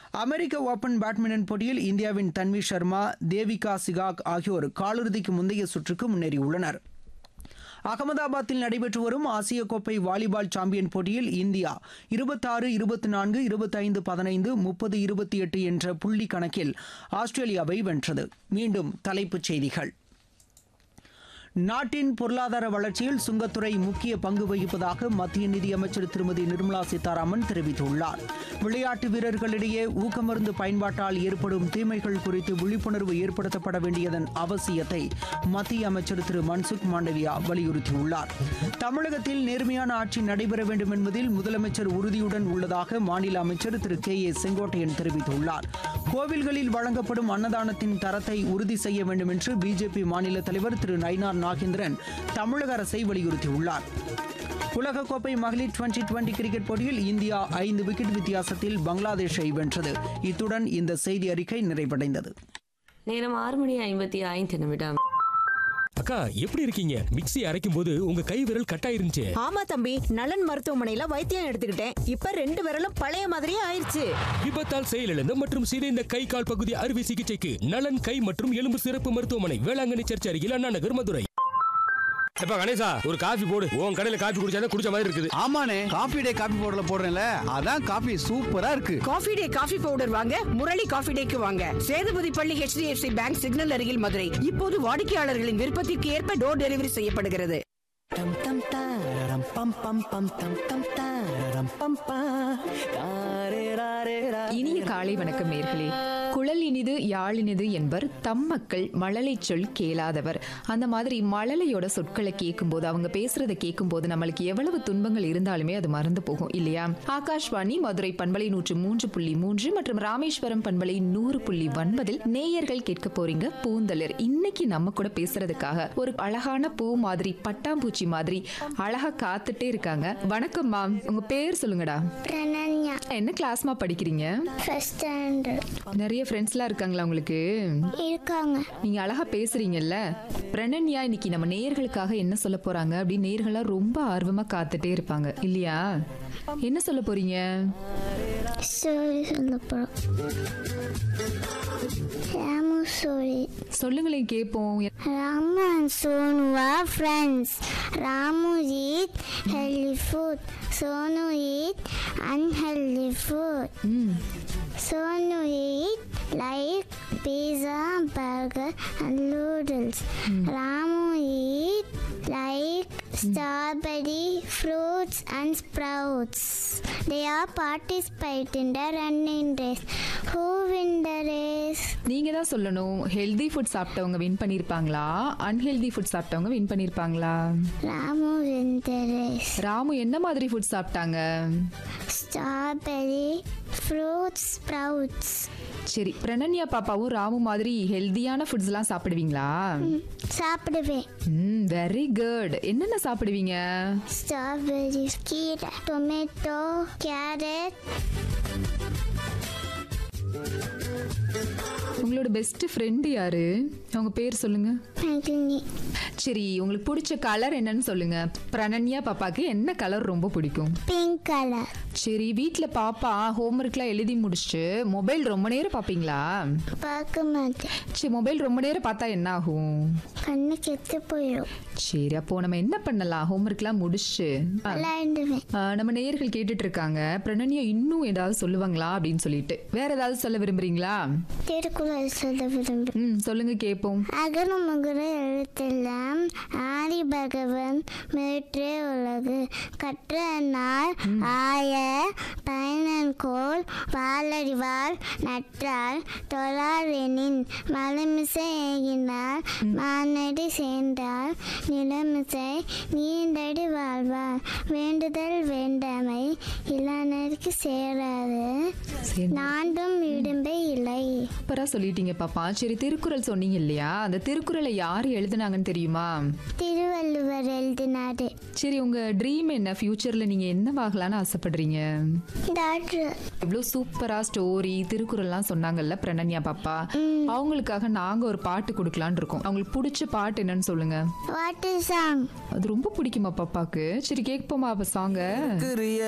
அமெரிக்க open badminton போட்டியில் இந்தியாவின் தன்வி சர்மா தேவிகா சிகாக் ஆகியோர் காலிறுதிக்கு முந்தைய சுற்றுக்கு முன்னேறியுள்ளனர் அகமதாபாத்தில் நடைபெற்று வரும் ஆசிய கோப்பை வாலிபால் சாம்பியன் போட்டியில் இந்தியா இருபத்தாறு இருபத்தி நான்கு இருபத்தைந்து பதினைந்து முப்பது இருபத்தி எட்டு என்ற புள்ளி கணக்கில் ஆஸ்திரேலியாவை வென்றது மீண்டும் தலைப்புச் செய்திகள் நாட்டின் பொருளாதார வளர்ச்சியில் சுங்கத்துறை முக்கிய பங்கு வகிப்பதாக மத்திய நிதியமைச்சர் திருமதி நிர்மலா சீதாராமன் தெரிவித்துள்ளார் விளையாட்டு வீரர்களிடையே ஊக்கமருந்து பயன்பாட்டால் ஏற்படும் தீமைகள் குறித்து விழிப்புணர்வு ஏற்படுத்தப்பட வேண்டியதன் அவசியத்தை மத்திய அமைச்சர் திரு மன்சுக் மாண்டவியா வலியுறுத்தியுள்ளார் தமிழகத்தில் நேர்மையான ஆட்சி நடைபெற வேண்டும் என்பதில் முதலமைச்சர் உறுதியுடன் உள்ளதாக மாநில அமைச்சர் திரு கே ஏ செங்கோட்டையன் தெரிவித்துள்ளார் கோவில்களில் வழங்கப்படும் அன்னதானத்தின் தரத்தை உறுதி செய்ய வேண்டும் என்று பிஜேபி மாநில தலைவர் திரு நயினார் நாகேந்திரன் தமிழக அரசை வலியுறுத்தியுள்ளார் உலகக்கோப்பை மகளிர் டுவெண்டி டுவெண்டி கிரிக்கெட் போட்டியில் இந்தியா ஐந்து விக்கெட் வித்தியாசத்தில் பங்களாதேஷை வென்றது இத்துடன் இந்த செய்தி அறிக்கை நிறைவடைந்தது நேரம் ஆறு மணி ஐம்பத்தி ஐந்து நிமிடம் அக்கா எப்படி இருக்கீங்க மிக்ஸி அரைக்கும் போது உங்க கை விரல் கட்டாயிருந்துச்சு ஆமா தம்பி நலன் மருத்துவமனையில வைத்தியம் எடுத்துக்கிட்டேன் இப்ப ரெண்டு விரலும் பழைய மாதிரியே ஆயிருச்சு விபத்தால் செயலிழந்த மற்றும் சிதைந்த கை கால் பகுதி அறுவை சிகிச்சைக்கு நலன் கை மற்றும் எலும்பு சிறப்பு மருத்துவமனை வேளாங்கண்ணி சர்ச் அருகில் அண்ணா நகர் மதுரை எப்ப கணேசா ஒரு காஃபி போடு உன் கடையில காஃபி குடிச்சாதான் குடிச்ச மாதிரி இருக்குது ஆமாண்ணே காபி டே காபி பவுடர்ல போடுறேன்ல அதான் காபி சூப்பரா இருக்கு காஃபி டே காஃபி பவுடர் வாங்க முரளி காஃபி டேக்கு வாங்க சேதுபதி பள்ளி HDFC பேங்க் சிக்னல் அருகில் மதுரை இப்போது வாடிக்கையாளர்களின் விருப்பத்திற்கு ஏற்ப டோர் டெலிவரி செய்யப்படுகிறது Tam tam tararam pam pam pam tam tam tararam pam pam Tare rare ra இனிய காலை வணக்கம் நேர்களே குழல் இனிது யாழ் இனிது என்பர் தம் மக்கள் மழலை சொல் கேளாதவர் அந்த மாதிரி மழலையோட சொற்களை கேட்கும்போது அவங்க பேசுறத கேட்கும்போது நம்மளுக்கு எவ்வளவு துன்பங்கள் இருந்தாலுமே அது மறந்து போகும் இல்லையா ஆகாஷ்வாணி மதுரை பண்பலை நூற்று மூன்று புள்ளி மூன்று மற்றும் ராமேஸ்வரம் பண்பலை நூறு புள்ளி ஒன்பதில் நேயர்கள் கேட்க போறீங்க பூந்தளிர் இன்னைக்கு நம்ம கூட பேசுறதுக்காக ஒரு அழகான பூ மாதிரி பட்டாம்பூச்சி மாதிரி அழகா காத்துட்டே இருக்காங்க வணக்கம் மேம் உங்க பேர் சொல்லுங்கடா பிரணன்யா என்ன கிளாஸ்மா படிக்கிறீங்க ஃபர்ஸ்ட் ஸ்டாண்டர்ட் நிறைய ஃப்ரெண்ட்ஸ்லாம் இருக்காங்களா உங்களுக்கு இருக்காங்க நீங்க அழகா பேசுறீங்கல்ல பிரணன்யா இன்னைக்கு நம்ம நேயர்களுக்காக என்ன சொல்ல போறாங்க அப்படின்னு நேயர்களா ரொம்ப ஆர்வமா காத்துட்டே இருப்பாங்க இல்லையா என்ன சொல்ல போறீங்க ஸ்டோரி சொல்ல போகிறோம் ராமு ஸ்டோரி சொல்லுங்களேன் கேட்போம் Ramu and Sonu are friends Ramu eat healthy food Sonu eat unhealthy food ம் Sonu eat like pizza burger and noodles Ramu eat like strawberry fruits and sprouts they are participate in the running race who win the race நீங்க தான் சொல்லணும் healthy food சாப்பிட்டவங்க win பண்ணிருப்பாங்களா unhealthy food சாப்பிட்டவங்க win பண்ணிருப்பாங்களா Ramu win the race Ramu என்ன மாதிரி food சாப்பிட்டாங்க strawberry fruits sprouts சரி பிரணன்யா பாப்பாவும் ராமு மாதிரி ஹெல்தியான ஃபுட்ஸ்லாம் சாப்பிடுவீங்களா சாப்பிடுவேன் ம் வெரி குட் என்னென்ன சாப்பிடுவீங்க strawberries கீரை டொமேட்டோ கேரட் உங்களோட பெஸ்ட் ஃப்ரெண்டு யாரு அவங்க பேர் சொல்லுங்க மெகினி சரி உங்களுக்கு பிடிச்ச கலர் என்னன்னு சொல்லுங்க பிரணன்யா பாப்பாக்கு என்ன கலர் ரொம்ப பிடிக்கும் பிங்க் கலர் சரி வீட்ல பாப்பா ஹோம்ஒர்க்லாம் எழுதி முடிச்சுட்டு மொபைல் ரொம்ப நேரம் பாப்பீங்களா பார்க்க மாட்டேன் சரி மொபைல் ரொம்ப நேரம் பார்த்தா என்ன ஆகும் கண்ணு கெத்து போயிடும் சரி அப்போ நம்ம என்ன பண்ணலாம் ஹோம்ஒர்க்லாம் முடிச்சுட்டு ஆ, விளையாண்டுவேன் ஆ, நம்ம நேயர்கள் கேட்டுட்டு இருக்காங்க பிரணன்யா இன்னும் ஏதாவது சொல்லுவாங்களா அப்படின்னு சொல்லிட்டு வேற ஏதாவது சொல்ல விரும்புறீங்களா திருக்குறள் சொல்ல விரும்புகிறேன் ம் சொல்லுங்க கேட்போம் அகர முகர எழுத்தெல்லாம் ஆதி பகவன் மேற்றே உலகு கற்ற நாள் ஆய பயனன்கோள் வாழறிவாள் நற்றால் தொழாரெனின் மலமிசை ஏகினார் மானடி சேர்ந்தால் நிலமிசை நீண்டடி வாழ்வார் வேண்டுதல் வேண்டாமை இளநருக்கு சேராது சரி நாண்டும் இடும்பை இல்லை சூப்பரா சொல்லிட்டீங்க பாப்பா சரி திருக்குறள் சொன்னீங்க இல்லையா அந்த திருக்குறளை யார் எழுதுனாங்கன்னு தெரியுமா திருவள்ளுவர் எழுதினாரு சரி உங்க ட்ரீம் என்ன ஃபியூச்சர்ல நீங்க என்னவாகலாம்னு ஆசைப்படுறீங்க டாக்டர் இவ்வளோ சூப்பரா ஸ்டோரி திருக்குறள்லாம் சொன்னாங்கல்ல பிரணன்யா பாப்பா அவங்களுக்காக நாங்க ஒரு பாட்டு கொடுக்கலான்னு இருக்கோம் அவங்களுக்கு பிடிச்ச பாட்டு என்னன்னு சொல்லுங்க வாட் இஸ் சாங் அது ரொம்ப பிடிக்குமா பாப்பாக்கு சரி கேட்போமா அப்ப சாங்க